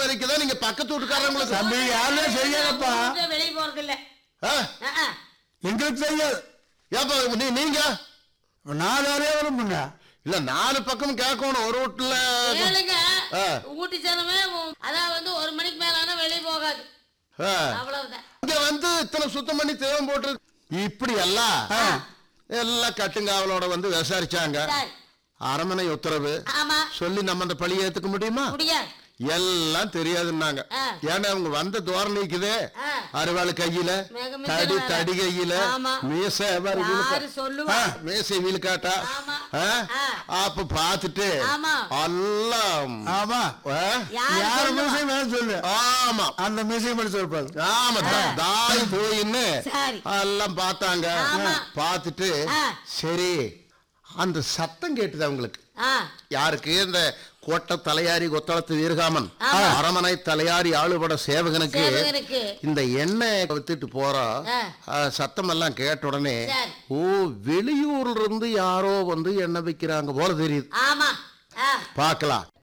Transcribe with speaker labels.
Speaker 1: விசாரிக்க தான் நீங்க பக்கத்து வீட்டுக்காரங்களுக்கு
Speaker 2: தம்பி யாரும் செய்யலப்பா
Speaker 3: வீட்டை வெளியே போறது இல்ல
Speaker 1: ஆ?
Speaker 3: ஆ, ஆ.
Speaker 2: எங்களுக்கு தெரியாது
Speaker 1: ஏப்பா நீ நீங்க
Speaker 2: நான் வேறையே விரும்புங்க
Speaker 1: இல்ல நாலு பக்கம் கேட்கணும் ஒரு வீட்டுல
Speaker 3: கேளுங்க
Speaker 1: ஆ.
Speaker 3: ஊட்டி சேனமே அதான் வந்து ஒரு மணிக்கு மேல ஆனா வெளியே போகாது
Speaker 1: ஆ.
Speaker 3: அவ்வளவுதான்
Speaker 1: இங்க வந்து இத்தனை சுத்தம் பண்ணி தேவம் போட்டு இப்படி எல்லாம் எல்லாம் கட்டுங்காவலோட வந்து விசாரிச்சாங்க
Speaker 3: சரி
Speaker 1: அரமனை உத்தரவு
Speaker 3: ஆமா
Speaker 1: சொல்லி நம்ம அந்த பழிய ஏத்துக்க முடியுமா
Speaker 3: முடியாது
Speaker 1: எல்லாம் தெரியாதுன்னாங்க
Speaker 3: ஆ.
Speaker 1: ஏன்னா அவங்க வந்த தோரணைக்குதே
Speaker 3: ஆ.
Speaker 1: அருவாள் கையில
Speaker 3: மிக மிக
Speaker 1: தடி
Speaker 3: வேற.
Speaker 1: தடி கையில
Speaker 3: ஆமா.
Speaker 1: மீச பாரு
Speaker 3: யாரு
Speaker 1: வீலுக்கா-
Speaker 3: சொல்லுவா?
Speaker 1: ஆ, மீசை வீலுக்காட்டா
Speaker 3: ஆமா.
Speaker 1: ஆ?
Speaker 3: ஆ.
Speaker 1: அப்ப பாத்துட்டு
Speaker 3: ஆமா.
Speaker 1: எல்லாம்
Speaker 2: ஆமா
Speaker 1: ஆ?
Speaker 3: யாரு
Speaker 2: யார்
Speaker 3: சொல்லுவா?
Speaker 2: மீசையும் வேணும் சொல்லு
Speaker 1: ஆமா
Speaker 2: அந்த மீசையும் மட்டும் சொல்பாரு
Speaker 1: ஆமா தா- தாய் போயின்னு
Speaker 3: சரி.
Speaker 1: எல்லாம் பார்த்தாங்க
Speaker 3: ஆமா.
Speaker 1: பார்த்துட்டு
Speaker 3: ஆ.
Speaker 1: சரி அந்த சத்தம் கேட்டுது அவங்களுக்கு
Speaker 3: ஆ
Speaker 1: யாருக்கு இந்த கோட்டை தலையாரி கொத்தளத்து வீரகாமன்
Speaker 3: ஆமா.
Speaker 1: அரமனை தலையாரி ஆளுபட சேவகனுக்கு
Speaker 3: சேவகனுக்கு.
Speaker 1: இந்த எண்ணெய் வித்துட்டு போறோம்
Speaker 3: ஆ.
Speaker 1: சத்தம் எல்லாம் கேட்ட உடனே
Speaker 3: சரி.
Speaker 1: ஓ வெளியூர்ல இருந்து யாரோ வந்து எண்ணெய் விக்கிறாங்க போல தெரியுது
Speaker 3: ஆமா ஆ
Speaker 1: பார்க்கலாம்